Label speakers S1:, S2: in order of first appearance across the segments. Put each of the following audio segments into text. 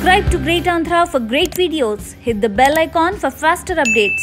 S1: Subscribe to Great Andhra for great videos. Hit the bell icon for faster updates.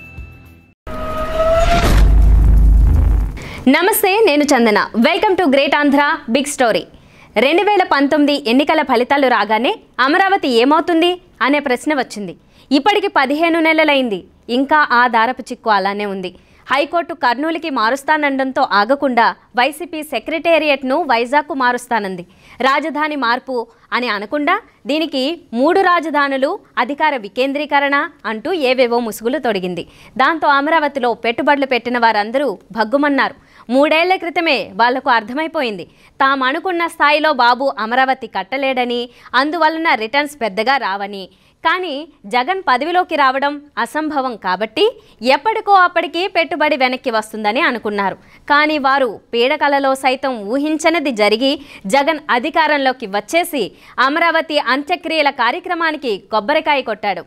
S2: నమస్తే నేను Chandana welcome to great Andhra big story రెండు వేల పంతొమ్మిది ఎన్నికల ఫలితాలు రాగానే అమరావతి ఏమవుతుంది అనే ప్రశ్న వచ్చింది ఇప్పటికి పదిహేను నెలలైంది ఇంకా ఆ దారపు చిక్కు అలానే ఉంది హైకోర్టు కర్నూలుకి మారుస్తానండంతో ఆగకుండా వైసీపీ సెక్రటేరియట్ను వైజాగ్కు మారుస్తానంది రాజధాని మార్పు అని అనకుండా దీనికి మూడు రాజధానులు అధికార వికేంద్రీకరణ అంటూ ఏవేవో ముసుగులు తొడిగింది దాంతో అమరావతిలో పెట్టుబడులు పెట్టిన వారందరూ భగ్గుమన్నారు మూడేళ్ల క్రితమే వాళ్లకు అర్థమైపోయింది తాము అనుకున్న స్థాయిలో బాబు అమరావతి కట్టలేడని అందువలన రిటర్న్స్ పెద్దగా రావని కానీ జగన్ పదవిలోకి రావడం అసంభవం కాబట్టి ఎప్పటికో అప్పటికి పెట్టుబడి వెనక్కి వస్తుందని అనుకున్నారు కానీ వారు పీడకలలో సైతం ఊహించనిది జరిగి జగన్ అధికారంలోకి వచ్చేసి అమరావతి అంత్యక్రియల కార్యక్రమానికి కొబ్బరికాయ కొట్టాడు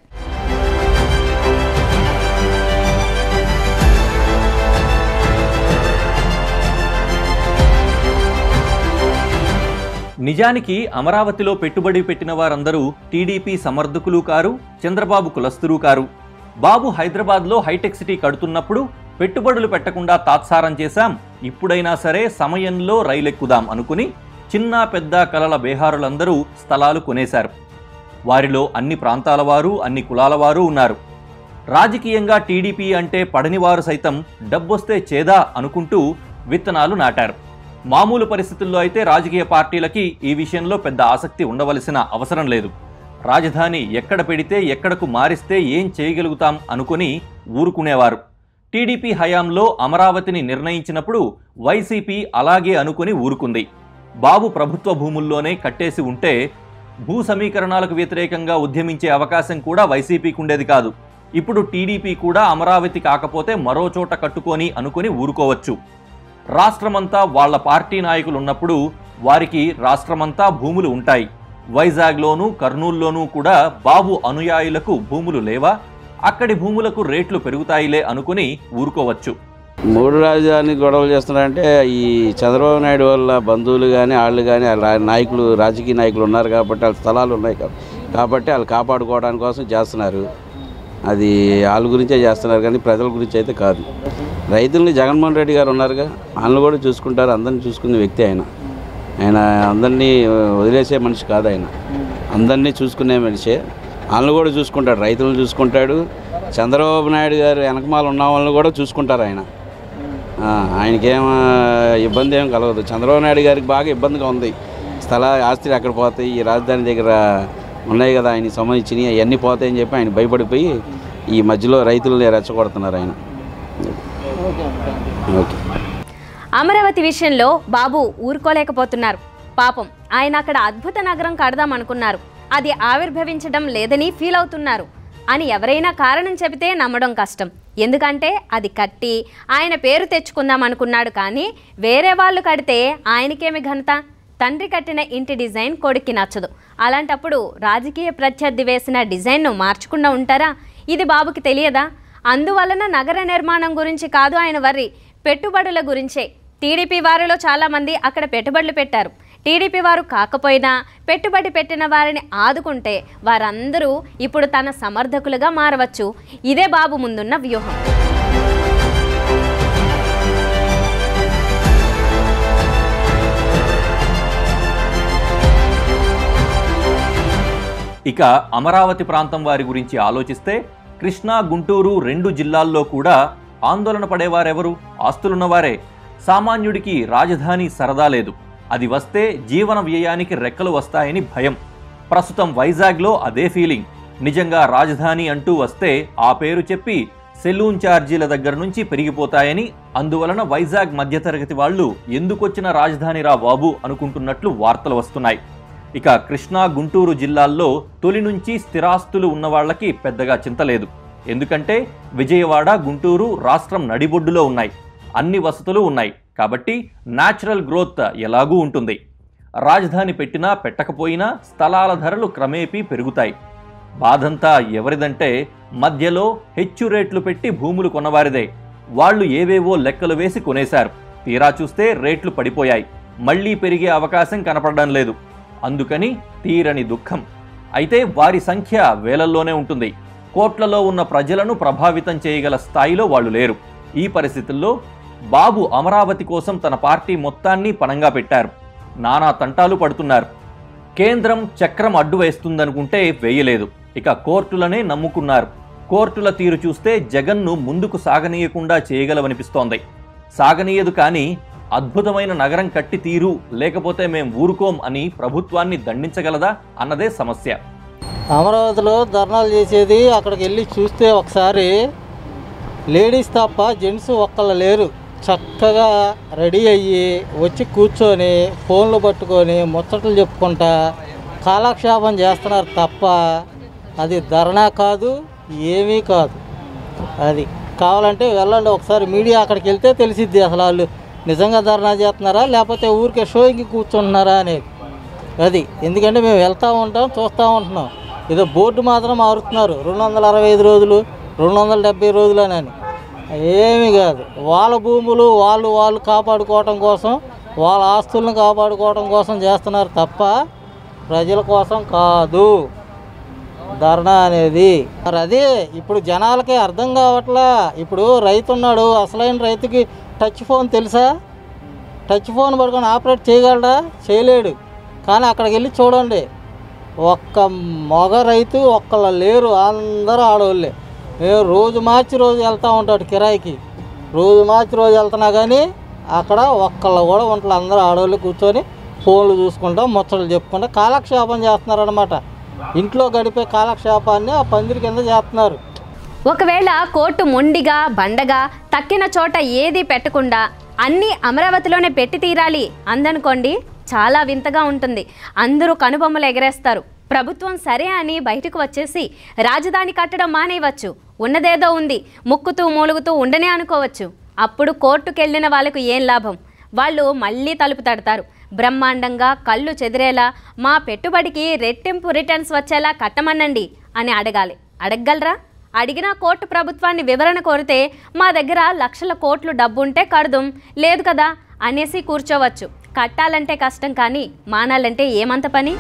S3: నిజానికి అమరావతిలో పెట్టుబడి పెట్టిన వారందరూ టీడీపీ సమర్థకులు కారు చంద్రబాబు కులస్తులు కారు బాబు హైదరాబాద్లో హైటెక్ సిటీ కడుతున్నప్పుడు పెట్టుబడులు పెట్టకుండా తాత్సారం చేశాం ఇప్పుడైనా సరే సమయంలో రైలెక్కుదాం అనుకుని చిన్న పెద్ద కలల బేహారులందరూ స్థలాలు కొనేశారు వారిలో అన్ని ప్రాంతాల వారు అన్ని కులాల వారు ఉన్నారు రాజకీయంగా టీడీపీ అంటే పడనివారు సైతం డబ్బొస్తే చేదా అనుకుంటూ విత్తనాలు నాటారు మామూలు పరిస్థితుల్లో అయితే రాజకీయ పార్టీలకి ఈ విషయంలో పెద్ద ఆసక్తి ఉండవలసిన అవసరం లేదు రాజధాని ఎక్కడ పెడితే ఎక్కడకు మారిస్తే ఏం చేయగలుగుతాం అనుకుని ఊరుకునేవారు టీడీపీ హయాంలో అమరావతిని నిర్ణయించినప్పుడు వైసీపీ అలాగే అనుకుని ఊరుకుంది బాబు ప్రభుత్వ భూముల్లోనే కట్టేసి ఉంటే భూ సమీకరణాలకు వ్యతిరేకంగా ఉద్యమించే అవకాశం కూడా వైసీపీకి ఉండేది కాదు ఇప్పుడు టీడీపీ కూడా అమరావతి కాకపోతే మరో చోట కట్టుకొని అనుకుని ఊరుకోవచ్చు రాష్ట్రమంతా వాళ్ళ పార్టీ నాయకులు ఉన్నప్పుడు వారికి రాష్ట్రమంతా భూములు ఉంటాయి వైజాగ్లోనూ కర్నూల్లోనూ కూడా బాబు అనుయాయులకు భూములు లేవా అక్కడి భూములకు రేట్లు పెరుగుతాయిలే అనుకుని ఊరుకోవచ్చు
S4: మూడు రాజధాని గొడవలు చేస్తున్నారంటే ఈ చంద్రబాబు నాయుడు వల్ల బంధువులు కానీ వాళ్ళు కానీ వాళ్ళ నాయకులు రాజకీయ నాయకులు ఉన్నారు కాబట్టి వాళ్ళ స్థలాలు ఉన్నాయి కాబ- కాబట్టి వాళ్ళు కాపాడుకోవడానికి కోసం చేస్తున్నారు అది వాళ్ళ గురించే చేస్తున్నారు కానీ ప్రజల గురించి అయితే కాదు రైతుల్ని జగన్మోహన్ రెడ్డి గారు ఉన్నారుగా వాళ్ళని కూడా చూసుకుంటారు అందరిని చూసుకునే వ్యక్తి ఆయన ఆయన అందరినీ వదిలేసే మనిషి కాదు ఆయన అందరినీ చూసుకునే మనిషే వాళ్ళని కూడా చూసుకుంటాడు రైతులను చూసుకుంటాడు చంద్రబాబు నాయుడు గారు వెనకమాల ఉన్న వాళ్ళని కూడా చూసుకుంటారు ఆయన ఆ, ఆయనకేం ఆ, ఇబ్బంది ఏం కలగదు చంద్రబాబు నాయుడు గారికి బాగా ఇబ్బందిగా ఉంది స్థల ఆస్తులు ఎక్కడ పోతాయి ఈ రాజధాని దగ్గర ఉన్నాయి కదా ఆయనకి సంబంధించినవి అవన్నీ పోతాయని చెప్పి ఆయన భయపడిపోయి ఈ మధ్యలో రైతులని రెచ్చగొడుతున్నారు ఆయన ఓకే
S2: అమరావతి విషయంలో బాబు ఊరుకోలేకపోతున్నారు పాపం ఆయన అక్కడ అద్భుత నగరం కడదాం అనుకున్నారు అది ఆవిర్భవించడం లేదని ఫీల్ అవుతున్నారు అని ఎవరైనా కారణం చెబితే నమ్మడం కష్టం ఎందుకంటే అది కట్టి ఆయన పేరు తెచ్చుకుందాం అనుకున్నాడు కానీ వేరే వాళ్ళు కడితే ఆయనకేమి ఘనత తండ్రి కట్టిన ఇంటి డిజైన్ కొడుక్కి నచ్చదు అలాంటప్పుడు రాజకీయ ప్రత్యర్థి వేసిన డిజైన్ను మార్చకుండా ఉంటారా ఇది బాబుకి తెలియదా అందువలన నగర నిర్మాణం గురించి కాదు ఆయన వర్రి పెట్టుబడుల గురించే టీడీపీ వారిలో చాలామంది అక్కడ పెట్టుబడులు పెట్టారు టీడీపీ వారు కాకపోయినా పెట్టుబడి పెట్టిన వారిని ఆదుకుంటే వారందరూ ఇప్పుడు తన సమర్థకులుగా మారవచ్చు ఇదే బాబు ముందున్న వ్యూహం
S3: ఇక అమరావతి ప్రాంతం వారి గురించి ఆలోచిస్తే కృష్ణా గుంటూరు రెండు జిల్లాల్లో కూడా ఆందోళన పడేవారెవరు ఆస్తులున్నవారే సామాన్యుడికి రాజధాని సరదా లేదు అది వస్తే జీవన వ్యయానికి రెక్కలు వస్తాయని భయం ప్రస్తుతం వైజాగ్లో అదే ఫీలింగ్ నిజంగా రాజధాని అంటూ వస్తే ఆ పేరు చెప్పి సెలూన్ ఛార్జీల దగ్గర నుంచి పెరిగిపోతాయని అందువలన వైజాగ్ మధ్యతరగతి వాళ్ళు ఎందుకొచ్చిన రాజధానిరా బాబు అనుకుంటున్నట్లు వార్తలు వస్తున్నాయి ఇక కృష్ణా గుంటూరు జిల్లాల్లో తొలి నుంచి స్థిరాస్తులు ఉన్న వాళ్ళకి పెద్దగా చింత లేదు ఎందుకంటే విజయవాడ గుంటూరు రాష్ట్రం నడిబొడ్డులో ఉన్నాయి అన్ని వసతులు ఉన్నాయి కాబట్టి న్యాచురల్ గ్రోత్ ఎలాగూ ఉంటుంది రాజధాని పెట్టినా పెట్టకపోయినా స్థలాల ధరలు క్రమేపీ పెరుగుతాయి బాధంతా ఎవరిదంటే మధ్యలో హెచ్చు రేట్లు పెట్టి భూములు కొన్నవారిదే వాళ్ళు ఏవేవో లెక్కలు వేసి కొనేశారు తీరా చూస్తే రేట్లు పడిపోయాయి మళ్లీ పెరిగే అవకాశం కనపడడం లేదు అందుకని తీరని దుఃఖం అయితే వారి సంఖ్య వేలల్లోనే ఉంటుంది కోట్లలో ఉన్న ప్రజలను ప్రభావితం చేయగల స్థాయిలో వాళ్ళు లేరు ఈ పరిస్థితుల్లో బాబు అమరావతి కోసం తన పార్టీ మొత్తాన్ని పణంగా పెట్టారు నానా తంటాలు పడుతున్నారు కేంద్రం చక్రం అడ్డు వేస్తుందనుకుంటే వేయలేదు ఇక కోర్టులనే నమ్ముకున్నారు కోర్టుల తీరు చూస్తే జగన్ను ముందుకు సాగనీయకుండా చేయగలవనిపిస్తోంది సాగనీయదు కానీ అద్భుతమైన నగరం కట్టి తీరు లేకపోతే మేం ఊరుకోం అని ప్రభుత్వాన్ని దండించగలదా అన్నదే సమస్య
S5: అమరావతిలో ధర్నాలు చేసేది అక్కడికి వెళ్ళి చూస్తే ఒకసారి లేడీస్ తప్ప జెంట్స్ ఒక్కళ్ళు లేరు చక్కగా రెడీ అయ్యి వచ్చి కూర్చొని ఫోన్లు పట్టుకొని ముచ్చట్లు చెప్పుకుంటా కాలక్షేపం చేస్తున్నారు తప్ప అది ధర్నా కాదు ఏమీ కాదు అది కావాలంటే వెళ్ళండి ఒకసారి మీడియా అక్కడికి వెళ్తే తెలిసిద్ది అసలు వాళ్ళు నిజంగా ధర్నా చేస్తున్నారా లేకపోతే ఊరికే షోయింగ్కి కూర్చుంటున్నారా అనేది అది ఎందుకంటే మేము వెళ్తూ ఉంటాం చూస్తూ ఉంటున్నాం ఏదో బోర్డు మాత్రం మారుతున్నారు రెండు వందల అరవై ఐదు రోజులు రెండు వందల డెబ్బై రోజులు అని ఏమీ కాదు వాళ్ళ భూములు వాళ్ళు వాళ్ళు కాపాడుకోవటం కోసం వాళ్ళ ఆస్తులను కాపాడుకోవటం కోసం చేస్తున్నారు తప్ప ప్రజల కోసం కాదు ధర్నా అనేది మరి అదే ఇప్పుడు జనాలకి అర్థం కావట్లా ఇప్పుడు రైతు ఉన్నాడు అసలైన రైతుకి టచ్ ఫోన్ తెలుసా టచ్ ఫోన్ పట్టుకొని ఆపరేట్ చేయగలడా చేయలేడు కానీ అక్కడికి వెళ్ళి చూడండి ఒక్క మగ రైతు ఒక్కళ్ళ లేరు అందరూ ఆడవాళ్ళే మేము రోజు మార్చి రోజు వెళ్తూ ఉంటాడు కిరాయికి రోజు మార్చి రోజు వెళ్తున్నా కానీ అక్కడ ఒక్కళ్ళు కూడా ఉంటారు అందరూ ఆడవాళ్ళు కూర్చొని ఫోన్లు చూసుకుంటా ముచ్చట్లు చెప్పుకుంటా కాలక్షేపం చేస్తున్నారనమాట ఇంట్లో గడిపే కాలక్షేపాన్ని ఆ పందిరి కింద చేస్తున్నారు
S2: ఒకవేళ కోర్టు మొండిగా బండగా తక్కిన చోట ఏది పెట్టకుండా అన్నీ అమరావతిలోనే పెట్టి తీరాలి అందనుకోండి చాలా వింతగా ఉంటుంది అందరూ కనుబొమ్మలు ఎగరేస్తారు ప్రభుత్వం సరే అని బయటకు వచ్చేసి రాజధాని కట్టడం మానేయవచ్చు ఉన్నదేదో ఉంది ముక్కుతూ మూలుగుతూ ఉండనే అనుకోవచ్చు అప్పుడు కోర్టుకెళ్ళిన వాళ్ళకు ఏం లాభం వాళ్ళు మళ్ళీ తలుపు తడతారు బ్రహ్మాండంగా కళ్ళు చెదిరేలా మా పెట్టుబడికి రెట్టింపు రిటర్న్స్ వచ్చేలా కట్టమనండి అని అడగాలి అడగగలరా అడిగిన కోర్టు ప్రభుత్వాన్ని వివరణ కోరితే మా దగ్గర లక్షల కోట్లు డబ్బుంటే కడదుం లేదు కదా అనేసి కూర్చోవచ్చు కట్టాలంటే కష్టం కానీ మానాలంటే ఏమంత పని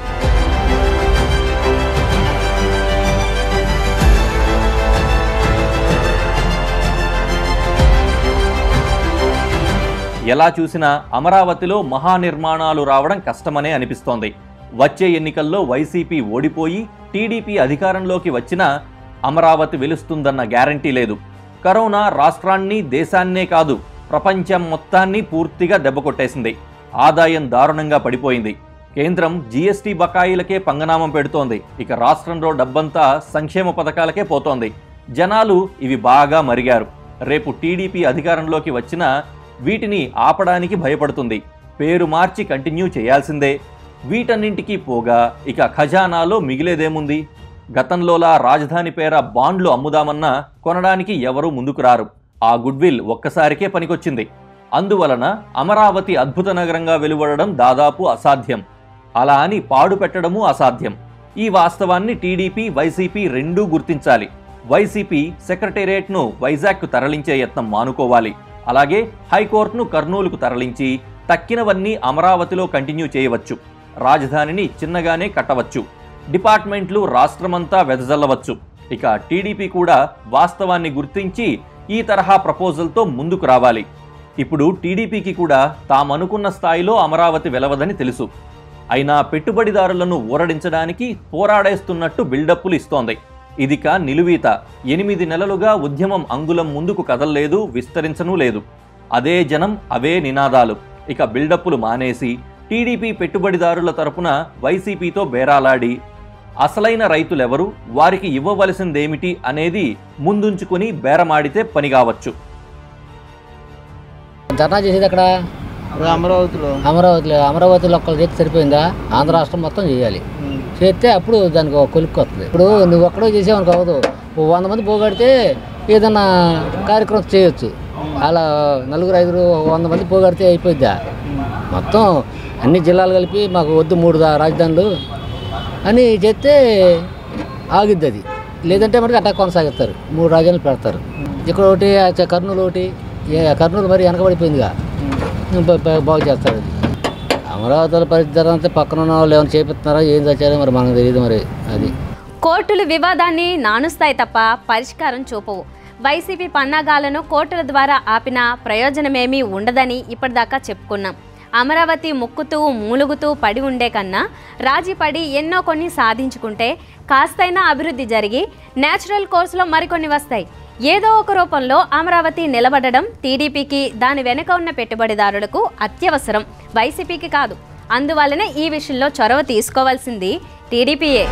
S3: ఎలా చూసినా అమరావతిలో మహానిర్మాణాలు రావడం కష్టమనే అనిపిస్తోంది వచ్చే ఎన్నికల్లో వైసీపీ ఓడిపోయి టీడీపీ అధికారంలోకి వచ్చినా అమరావతి వెలుస్తుందన్న గ్యారంటీ లేదు కరోనా రాష్ట్రాన్ని దేశాన్నే కాదు ప్రపంచం మొత్తాన్ని పూర్తిగా దెబ్బకొట్టేసింది ఆదాయం దారుణంగా పడిపోయింది కేంద్రం జీఎస్టీ బకాయిలకే పంగనామం పెడుతోంది ఇక రాష్ట్రంలో డబ్బంతా సంక్షేమ పథకాలకే పోతోంది జనాలు ఇవి బాగా మరిగారు రేపు టీడీపీ అధికారంలోకి వచ్చినా వీటిని ఆపడానికి భయపడుతుంది పేరు మార్చి కంటిన్యూ చేయాల్సిందే వీటన్నింటికీ పోగా ఇక ఖజానాలో మిగిలేదేముంది గతంలోలా రాజధాని పేర బాండ్లు అమ్ముదామన్నా కొనడానికి ఎవరూ ముందుకు రారు ఆ గుడ్విల్ ఒక్కసారికే పనికొచ్చింది అందువలన అమరావతి అద్భుత నగరంగా వెలువడడం దాదాపు అసాధ్యం అలా అని పాడు పెట్టడము అసాధ్యం ఈ వాస్తవాన్ని టీడీపీ వైసీపీ రెండూ గుర్తించాలి వైసీపీ సెక్రటేరియట్ను వైజాగ్కు తరలించే యత్నం మానుకోవాలి అలాగే హైకోర్టును కర్నూలుకు తరలించి తక్కినవన్నీ అమరావతిలో కంటిన్యూ చేయవచ్చు రాజధానిని చిన్నగానే కట్టవచ్చు డిపార్ట్మెంట్లు రాష్ట్రమంతా వెదజల్లవచ్చు ఇక టీడీపీ కూడా వాస్తవాన్ని గుర్తించి ఈ తరహా ప్రపోజల్తో ముందుకు రావాలి ఇప్పుడు టీడీపీకి కూడా తామనుకున్న స్థాయిలో అమరావతి వెలవదని తెలుసు అయినా పెట్టుబడిదారులను ఊరడించడానికి పోరాడేస్తున్నట్టు బిల్డప్పులు ఇస్తోంది ఇదిక నిలువీత ఎనిమిది నెలలుగా ఉద్యమం అంగుళం ముందుకు కదల్లేదు విస్తరించనూ లేదు అదే జనం అవే నినాదాలు ఇక బిల్డప్పులు మానేసి టీడీపీ పెట్టుబడిదారుల తరపున వైసీపీతో బేరాలాడి అసలైన రైతులెవరు వారికి ఇవ్వవలసిందేమిటి అనేది ముందుంచుకుని బేరమాడితే పని కావచ్చు
S6: ధర్నా చేసేది అక్కడ
S5: అమరావతిలో
S6: అమరావతిలో అమరావతిలో ఒక్కళ్ళు చేస్తే సరిపోయిందా ఆంధ్ర రాష్ట్రం మొత్తం చేయాలి చేస్తే అప్పుడు దానికి ఒక కొలుక్కు వస్తుంది ఇప్పుడు నువ్వు ఒక్కడో చేసేవని కావదు ఓ వంద మంది పోగొడితే ఏదన్నా కార్యక్రమం చేయొచ్చు అలా నలుగురు ఐదుగురు వంద మంది పోగొడితే అయిపోయిద్దా మొత్తం అన్ని జిల్లాలు కలిపి మాకు వద్దు మూడు దా- రాజధానులు అని చెప్తే ఆగిద్ది అది లేదంటే మనకి అట్టా కొనసాగిస్తారు మూడు రాజధానులు పెడతారు ఇక్కడ ఒకటి ఆ చ- కర్నూలు ఒకటి ఏ కర్నూలు మరి వెనకబడిపోయిందిగా బ- బ- బాగు చేస్తారు అది అమరావతిలో పరిస్థితి అంతా పక్కన ఉన్న వాళ్ళు ఏమైనా చేపిస్తున్నారా ఏం తెచ్చారో మరి మనకు తెలియదు మరి అది
S2: కోర్టులు వివాదాన్ని నానుస్తాయి తప్ప పరిష్కారం చూపవు వైసీపీ పన్నాగాలను కోర్టుల ద్వారా ఆపిన ప్రయోజనమేమీ ఉండదని ఇప్పటిదాకా చెప్పుకున్నాం అమరావతి ముక్కుతూ మూలుగుతూ పడి ఉండే కన్నా రాజీ పడి ఎన్నో కొన్ని సాధించుకుంటే కాస్తైనా అభివృద్ధి జరిగి నేచురల్ కోర్సులో మరికొన్ని వస్తాయి ఏదో ఒక రూపంలో అమరావతి నిలబడడం టీడీపీకి దాని వెనుక ఉన్న పెట్టుబడిదారులకు అత్యవసరం వైసీపీకి కాదు అందువల్లనే ఈ విషయంలో చొరవ తీసుకోవాల్సింది టీడీపీయే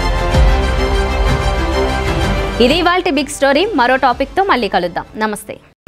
S2: ఇది ఇవాల్టి బిగ్ స్టోరీ మరో టాపిక్తో మళ్ళీ కలుద్దాం నమస్తే